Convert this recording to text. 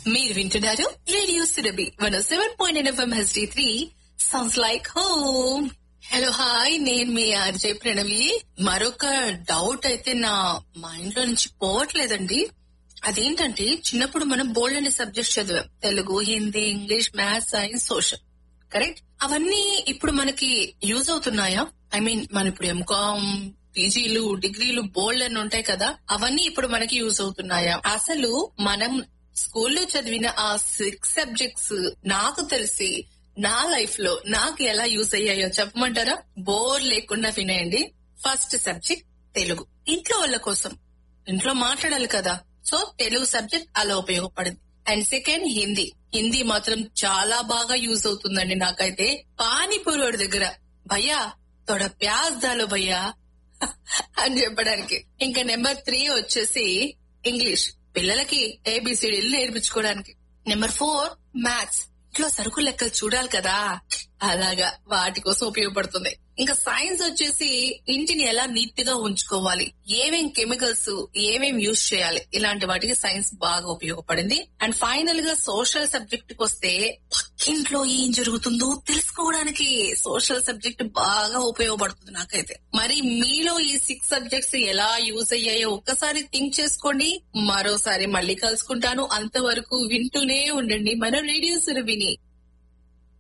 మీరు వింటున్నారు radio Surabhi one seven point FM HD three sounds like home hello hi నేను మీ ఆర్జే ప్రణవి మరొక డౌట్ అయితే నా మైండ్ లో నుంచి పోవట్లేదండి అదేంటంటే చిన్నప్పుడు మనం బోల్డ్ అనే సబ్జెక్ట్స్ చదివాం Telugu Hindi English maths science social correct అవన్నీ ఇప్పుడు మనకి యూజ్ అవుతున్నాయా ఐ మీన్ మన ఇప్పుడు ఎంకామ్ పీజీలు డిగ్రీలు బోల్డ్ అని ఉంటాయి కదా అవన్నీ ఇప్పుడు మనకి యూజ్ అవుతున్నాయా అసలు మనం స్కూల్లో చదివిన ఆ సిక్స్ సబ్జెక్ట్స్ నాకు తెలిసి నా లైఫ్ లో నాకు ఎలా యూజ్ అయ్యాయో చెప్పమంటారా బోర్ లేకుండా వినేయండి ఫస్ట్ సబ్జెక్ట్ తెలుగు ఇంట్లో వాళ్ళ కోసం ఇంట్లో మాట్లాడాలి కదా సో తెలుగు సబ్జెక్ట్ అలా ఉపయోగపడింది అండ్ సెకండ్ హిందీ హిందీ మాత్రం చాలా బాగా యూజ్ అవుతుందండి నాకైతే పానీపూరి వాడి దగ్గర భయ్యా తోడ ప్యాజ్ దాలో భయ్యా అని చెప్పడానికి ఇంకా నెంబర్ త్రీ వచ్చేసి ఇంగ్లీష్ పిల్లలకి ఏబిసిడీలు నేర్పించుకోవడానికి నెంబర్ ఫోర్ మ్యాథ్స్ ఇంట్లో సరుకు లెక్కలు చూడాలి కదా అలాగా వాటి కోసం ఉపయోగపడుతుంది ఇంకా సైన్స్ వచ్చేసి ఇంటిని ఎలా నీట్ గా ఉంచుకోవాలి ఏమేం కెమికల్స్ ఏమేం యూజ్ చేయాలి ఇలాంటి వాటికి సైన్స్ బాగా ఉపయోగపడింది అండ్ ఫైనల్ గా సోషల్ సబ్జెక్ట్ కి వస్తే పక్కింట్లో ఏం జరుగుతుందో తెలుసుకోవడానికి సోషల్ సబ్జెక్ట్ బాగా ఉపయోగపడుతుంది నాకైతే మరి మీలో ఈ సిక్స్ సబ్జెక్ట్స్ ఎలా యూజ్ అయ్యాయో ఒక్కసారి థింక్ చేసుకోండి మరోసారి మళ్ళీ కలుసుకుంటాను అంతవరకు వింటూనే ఉండండి మన రేడియో సురభిని